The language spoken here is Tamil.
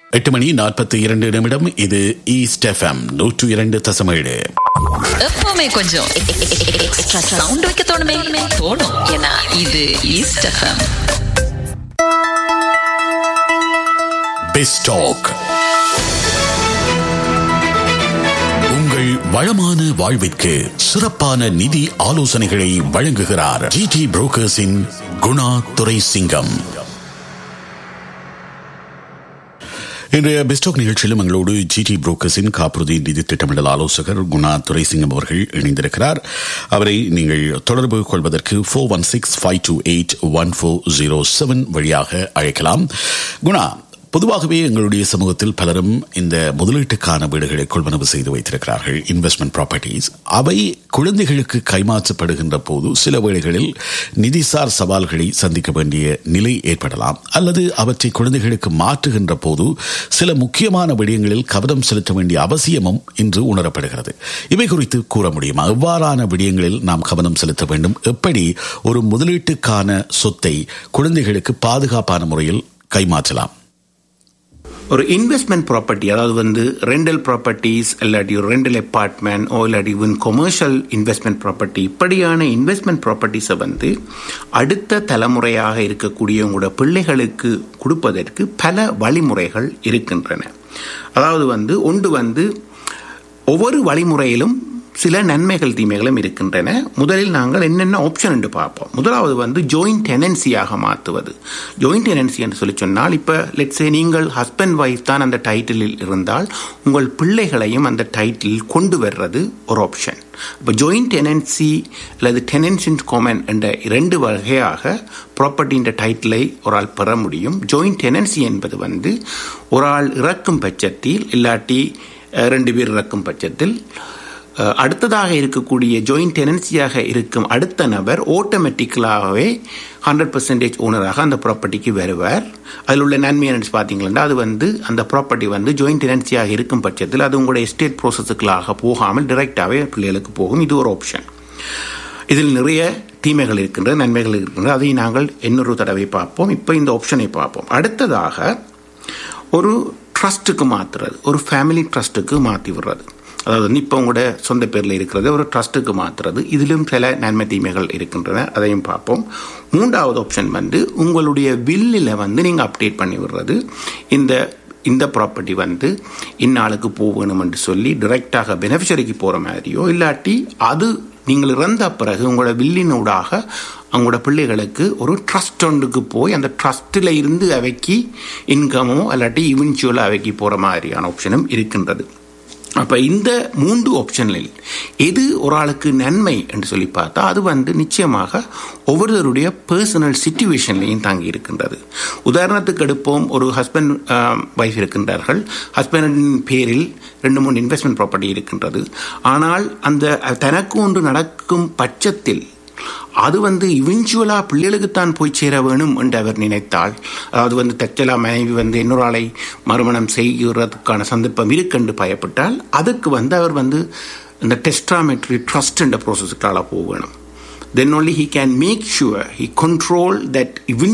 எட்டு மணி நாற்பத்தி இரண்டு நிமிடம் இது ஈஸ்ட் எஃப்எம் நூற்று இரண்டு தசமேழு எப்பவுமே கொஞ்சம் எக்ஸ்ட்ரா சவுண்ட் வைக்க தோணுமே தோணும் ஏன்னா இது ஈஸ்ட் எஃப்எம் பெஸ்டாக் உங்கள் வளமான வாழ்விற்கு சிறப்பான நிதி ஆலோசனைகளை வழங்குகிறார் ஜிடி புரோக்கர்ஸின் குணா துரை சிங்கம் இன்றைய பெஸ்டாக் நிகழ்ச்சியிலும் எங்களோடு ஜிடி புரோக்கர்ஸின் காப்புறுதி நிதி திட்டமிடல் ஆலோசகர் குணா துரைசிங்கம் அவர்கள் இணைந்திருக்கிறார் அவரை நீங்கள் தொடர்பு கொள்வதற்கு four one six five two eight one four zero seven வழியாக அழைக்கலாம் குணா பொதுவாகவே எங்களுடைய சமூகத்தில் பலரும் இந்த முதலீட்டுக்கான வீடுகளை கொள்வனவு செய்து வைத்திருக்கிறார்கள் இன்வெஸ்ட்மெண்ட் ப்ராப்பர்ட்டிஸ் அவை குழந்தைகளுக்கு கைமாற்றப்படுகின்ற போது சில வேளைகளில் நிதிசார் சவால்களை சந்திக்க வேண்டிய நிலை ஏற்படலாம் அல்லது அவற்றை குழந்தைகளுக்கு மாற்றுகின்ற போது சில முக்கியமான விடயங்களில் கவனம் செலுத்த வேண்டிய அவசியமும் இன்று உணரப்படுகிறது இவை குறித்து கூற முடியுமா எவ்வாறான விடயங்களில் நாம் கவனம் செலுத்த வேண்டும் எப்படி ஒரு முதலீட்டுக்கான சொத்தை குழந்தைகளுக்கு பாதுகாப்பான முறையில் கைமாற்றலாம் ஒரு இன்வெஸ்ட்மெண்ட் ப்ராப்பர்ட்டி அதாவது வந்து ரெண்டல் ப்ராப்பர்ட்டிஸ் இல்லாட்டி ஒரு ரெண்டல் அப்பார்ட்மெண்ட் ஓ இல்லாட்டி இவன் கொமர்ஷியல் இன்வெஸ்ட்மெண்ட் ப்ராப்பர்ட்டி இப்படியான இன்வெஸ்ட்மெண்ட் ப்ராப்பர்ட்டிஸை வந்து அடுத்த தலைமுறையாக இருக்கக்கூடிய உங்களோட பிள்ளைகளுக்கு கொடுப்பதற்கு பல வழிமுறைகள் இருக்கின்றன அதாவது வந்து ஒன்று வந்து ஒவ்வொரு வழிமுறையிலும் சில நன்மைகள் தீமைகளும் இருக்கின்றன முதலில் நாங்கள் என்னென்ன ஆப்ஷன் என்று பார்ப்போம் முதலாவது வந்து ஜாயிண்ட் டெனன்சியாக மாற்றுவது ஜாயிண்ட் டெனன்சி என்று சொல்லி சொன்னால் இப்போ லெட்ஸே நீங்கள் ஹஸ்பண்ட் ஒய்ஃப் தான் அந்த டைட்டிலில் இருந்தால் உங்கள் பிள்ளைகளையும் அந்த டைட்டிலில் கொண்டு வர்றது ஒரு ஆப்ஷன் இப்போ ஜாயிண்ட் டெனன்சி அல்லது டெனன்ஸ் இன் காமன் என்ற இரண்டு வகையாக ப்ராப்பர்ட்டின்ற டைட்டிலை ஒரு ஆள் பெற முடியும் ஜாயிண்ட் டெனன்சி என்பது வந்து ஒரு ஆள் இறக்கும் பட்சத்தில் இல்லாட்டி ரெண்டு பேர் இறக்கும் பட்சத்தில் அடுத்ததாக இருக்கக்கூடிய ஜாயிண்ட் டெனன்சியாக இருக்கும் அடுத்த நபர் ஆட்டோமேட்டிக்கலாகவே ஹண்ட்ரட் பர்சன்டேஜ் ஓனராக அந்த ப்ராப்பர்ட்டிக்கு வருவார் அதில் உள்ள நன்மை என்னன்னு பார்த்தீங்கன்னா அது வந்து அந்த ப்ராப்பர்ட்டி வந்து ஜாயிண்ட் டெனன்சியாக இருக்கும் பட்சத்தில் அது உங்களுடைய எஸ்டேட் ப்ரோசஸுக்களாக போகாமல் டிரெக்டாகவே பிள்ளைகளுக்கு போகும் இது ஒரு ஆப்ஷன் இதில் நிறைய தீமைகள் இருக்கின்றது நன்மைகள் இருக்கின்றது அதை நாங்கள் இன்னொரு தடவை பார்ப்போம் இப்போ இந்த ஆப்ஷனை பார்ப்போம் அடுத்ததாக ஒரு ட்ரஸ்ட்டுக்கு மாற்றுறது ஒரு ஃபேமிலி ட்ரஸ்ட்டுக்கு மாற்றி விடுறது அதாவது வந்து இப்போ உங்களோட சொந்த பேரில் இருக்கிறது ஒரு ட்ரஸ்ட்டுக்கு மாற்றுறது இதிலும் சில நன்மை தீமைகள் இருக்கின்றன அதையும் பார்ப்போம் மூன்றாவது ஆப்ஷன் வந்து உங்களுடைய வில்லில் வந்து நீங்கள் அப்டேட் பண்ணி விடுறது இந்த இந்த ப்ராப்பர்ட்டி வந்து இந்நாளுக்கு போகணும் என்று சொல்லி டிரெக்டாக பெனிஃபிஷரிக்கு போகிற மாதிரியோ இல்லாட்டி அது நீங்கள் இறந்த பிறகு உங்களோட வில்லினூடாக அவங்களோட பிள்ளைகளுக்கு ஒரு ட்ரஸ்ட் ஒன்றுக்கு போய் அந்த ட்ரஸ்ட்டில் இருந்து அவைக்கு இன்கமோ இல்லாட்டி இவென்ச்சுவலாக அவைக்கு போகிற மாதிரியான ஆப்ஷனும் இருக்கின்றது அப்போ இந்த மூன்று ஆப்ஷனில் எது ஒரு ஆளுக்கு நன்மை என்று சொல்லி பார்த்தா அது வந்து நிச்சயமாக ஒவ்வொருவருடைய பர்சனல் சுச்சுவேஷன்லையும் தாங்கி இருக்கின்றது உதாரணத்துக்கு எடுப்போம் ஒரு ஹஸ்பண்ட் ஒய்ஃப் இருக்கின்றார்கள் ஹஸ்பண்டின் பேரில் ரெண்டு மூணு இன்வெஸ்ட்மெண்ட் ப்ராப்பர்ட்டி இருக்கின்றது ஆனால் அந்த தனக்கு ஒன்று நடக்கும் பட்சத்தில் அது வந்து இவென்ச்சுவலாக பிள்ளைகளுக்குத்தான் போய் சேர வேணும் என்று அவர் நினைத்தால் அதாவது வந்து தச்சலா மனைவி வந்து இன்னொரு ஆளை மறுமணம் செய்கிறதுக்கான சந்தர்ப்பம் இருக்குன்னு பயப்பட்டால் அதுக்கு வந்து அவர் வந்து இந்த டெஸ்ட்ராமெட்ரி ட்ரஸ்ட் என்ற ப்ரோசஸுக்கால போக வேணும் then only he can make sure he control that even